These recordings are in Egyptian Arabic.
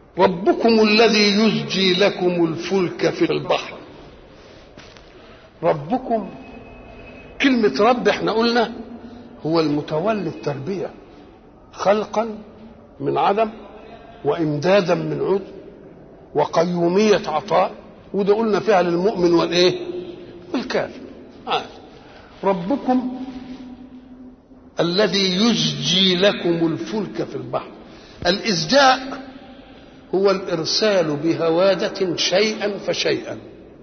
ربكم الذي يزجي لكم الفلك في البحر ربكم كلمة رب احنا قلنا هو المتولي التربية خلقا من عدم وإمدادا من عدم وقيومية عطاء وده قلنا فيها للمؤمن والإيه والكافر آه. ربكم الذي يزجي لكم الفلك في البحر الإزجاء هو الإرسال بهوادة شيئا فشيئا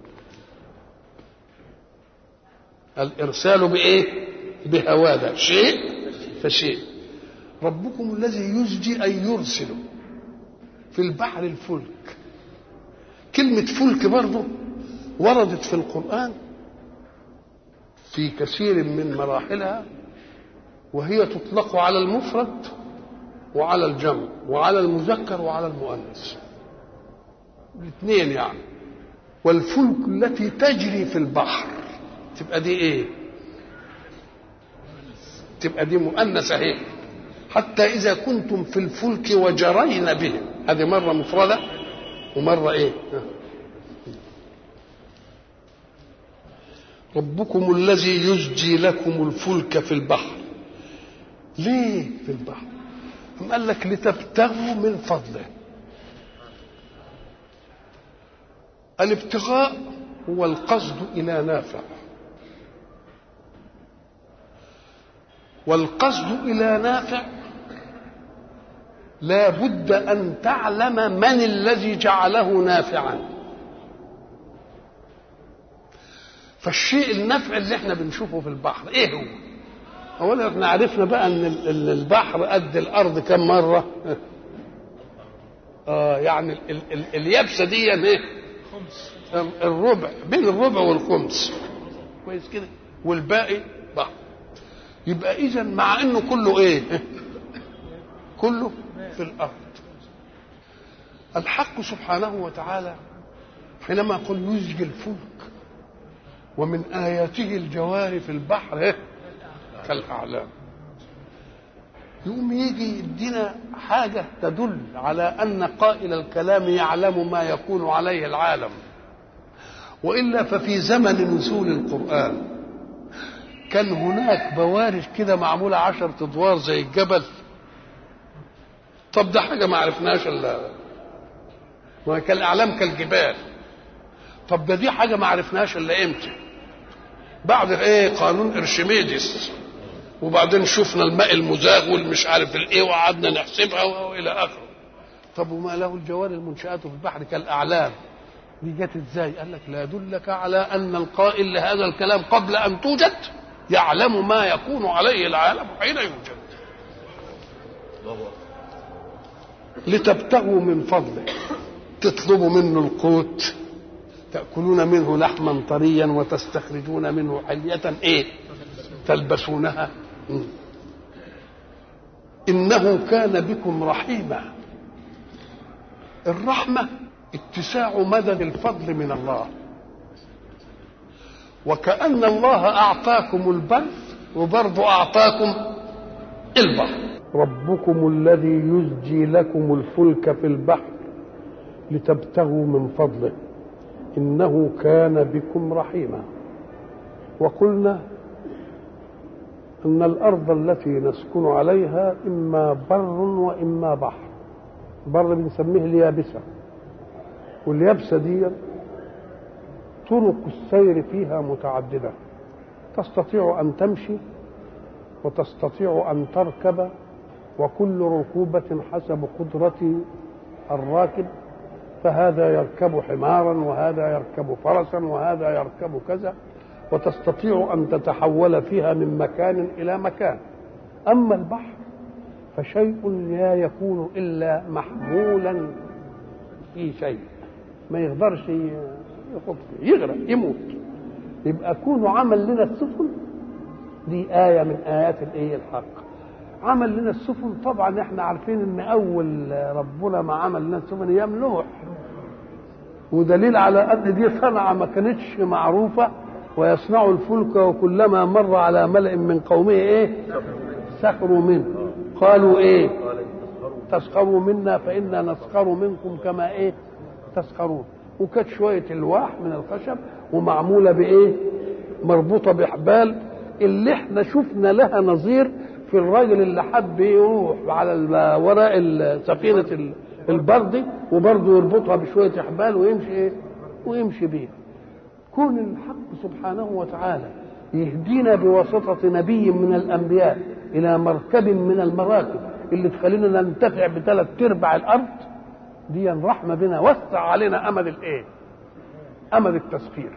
الإرسال بإيه؟ بهوادة شيء فشيء ربكم الذي يزجي أي يرسل في البحر الفلك كلمة فلك برضه وردت في القرآن في كثير من مراحلها وهي تطلق على المفرد وعلى الجمع وعلى المذكر وعلى المؤنث الاثنين يعني والفلك التي تجري في البحر تبقى دي ايه تبقى دي مؤنثة اهي حتى إذا كنتم في الفلك وجرين بهم هذه مرة مفردة ومرة إيه ربكم الذي يزجي لكم الفلك في البحر ليه في البحر أم قال لك لتبتغوا من فضله الابتغاء هو القصد إلى نافع والقصد إلى نافع لا بد أن تعلم من الذي جعله نافعا فالشيء النفع اللي احنا بنشوفه في البحر ايه هو اولا احنا عرفنا بقى ان البحر قد الارض كم مره اه يعني ال ال اليابسه دي ايه الربع بين الربع والخمس كويس كده والباقي بحر يبقى اذا مع انه كله ايه كله في الارض الحق سبحانه وتعالى حينما يقول يزجي الفلك ومن اياته الجوار في البحر إيه؟ كالاعلام يقوم يجي يدينا حاجه تدل على ان قائل الكلام يعلم ما يكون عليه العالم والا ففي زمن نزول القران كان هناك بوارج كده معموله عشرة ادوار زي الجبل طب ده حاجه ما عرفناش الا ما كان الاعلام كالجبال طب ده دي حاجه ما عرفناش الا امتى بعد ايه قانون ارشميدس وبعدين شفنا الماء المزاغ والمش عارف الايه وقعدنا نحسبها والى اخره طب وما له الجوار المنشآت في البحر كالاعلام دي جت ازاي قال لك لا يدلك على ان القائل لهذا الكلام قبل ان توجد يعلم ما يكون عليه العالم حين يوجد لتبتغوا من فضله تطلبوا منه القوت تأكلون منه لحما طريا وتستخرجون منه حلية ايه تلبسونها إنه كان بكم رحيما الرحمة اتساع مدد الفضل من الله وكأن الله أعطاكم البر وبرضه أعطاكم البحر ربكم الذي يزجي لكم الفلك في البحر لتبتغوا من فضله إنه كان بكم رحيما وقلنا أن الأرض التي نسكن عليها إما بر وإما بحر بر بنسميه اليابسة واليابسة دي طرق السير فيها متعددة تستطيع أن تمشي وتستطيع أن تركب وكل ركوبة حسب قدرة الراكب فهذا يركب حمارا وهذا يركب فرسا وهذا يركب كذا وتستطيع أن تتحول فيها من مكان إلى مكان أما البحر فشيء لا يكون إلا محمولا في شيء ما يقدرش يخط فيه يغرق يموت يبقى كونه عمل لنا السفن دي آية من آيات الإيه الحق عمل لنا السفن طبعا احنا عارفين ان اول ربنا ما عمل لنا السفن ايام نوح ودليل على ان دي صنعه ما كانتش معروفه ويصنع الفلك وكلما مر على ملأ من قومه ايه سخروا منه قالوا ايه تسخروا منا فإنا نسخر منكم كما إيه تسخرون وكانت شوية الواح من الخشب ومعمولة بإيه مربوطة بحبال اللي احنا شفنا لها نظير في الراجل اللي حب يروح على وراء سفينة البرد وبرضه يربطها بشوية حبال ويمشي ايه ويمشي بيها كون الحق سبحانه وتعالى يهدينا بواسطة نبي من الأنبياء إلى مركب من المراكب اللي تخلينا ننتفع بثلاث أرباع الأرض دي رحمة بنا وسع علينا أمل الإيه؟ أمل التسخير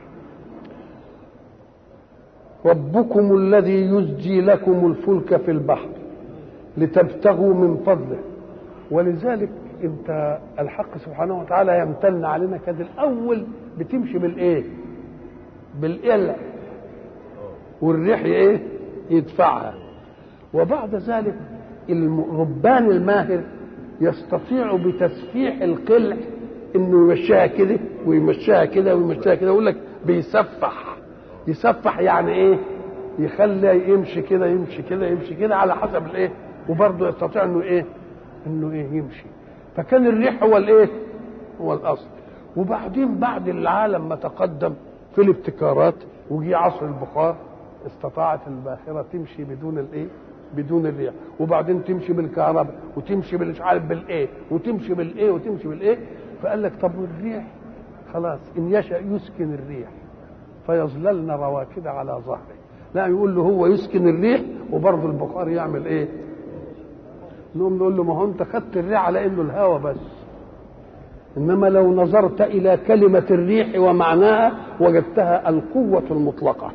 ربكم الذي يزجي لكم الفلك في البحر لتبتغوا من فضله ولذلك انت الحق سبحانه وتعالى يمتن علينا كان الاول بتمشي بالايه بالقلع والريح ايه يدفعها وبعد ذلك الربان الماهر يستطيع بتسفيح القلع انه يمشيها كده ويمشيها كده ويمشيها كده يقول لك بيسفح يسفح يعني ايه يخلي يمشي كده يمشي كده يمشي كده على حسب الايه وبرضه يستطيع انه ايه انه ايه يمشي فكان الريح هو الايه هو الاصل وبعدين بعد العالم ما تقدم في الابتكارات وجي عصر البخار استطاعت الباخره تمشي بدون الايه بدون الريح وبعدين تمشي بالكهرباء وتمشي مش عارف بالايه وتمشي بالايه وتمشي بالايه فقال لك طب والريح خلاص ان يشا يسكن الريح فيظللن رواكد على ظهره لا يقول له هو يسكن الريح وبرضه البخار يعمل ايه نقوم نقول له ما هو انت خدت الريح على انه الهوى بس انما لو نظرت الى كلمه الريح ومعناها وجدتها القوه المطلقه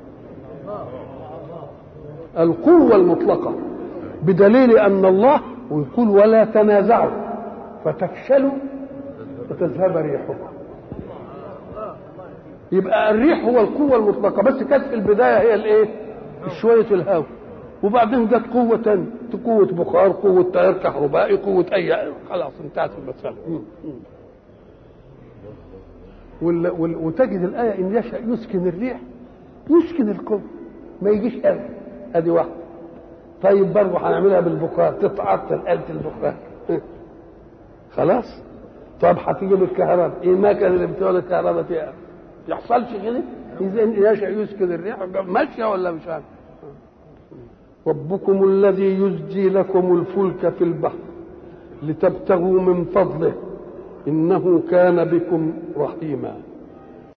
القوه المطلقه بدليل ان الله ويقول ولا تنازعوا فتفشلوا وتذهب ريحكم يبقى الريح هو القوة المطلقة بس كانت في البداية هي الايه؟ شوية الهواء وبعدين جت قوة تانية قوة بخار قوة تيار كهربائي قوة أي خلاص انتهت المسألة وال... وال... وتجد الآية إن يشاء يسكن الريح يسكن القوة ما يجيش هوا أدي واحدة طيب برضه هنعملها بالبخار تتعطل آلة البخار خلاص طب هتيجي بالكهرباء ايه المكنه اللي بتولد الكهرباء فيها يحصلش كده اذا يشاء يسكن الريح ماشيه ولا مش عارف ربكم الذي يزجي لكم الفلك في البحر لتبتغوا من فضله انه كان بكم رحيما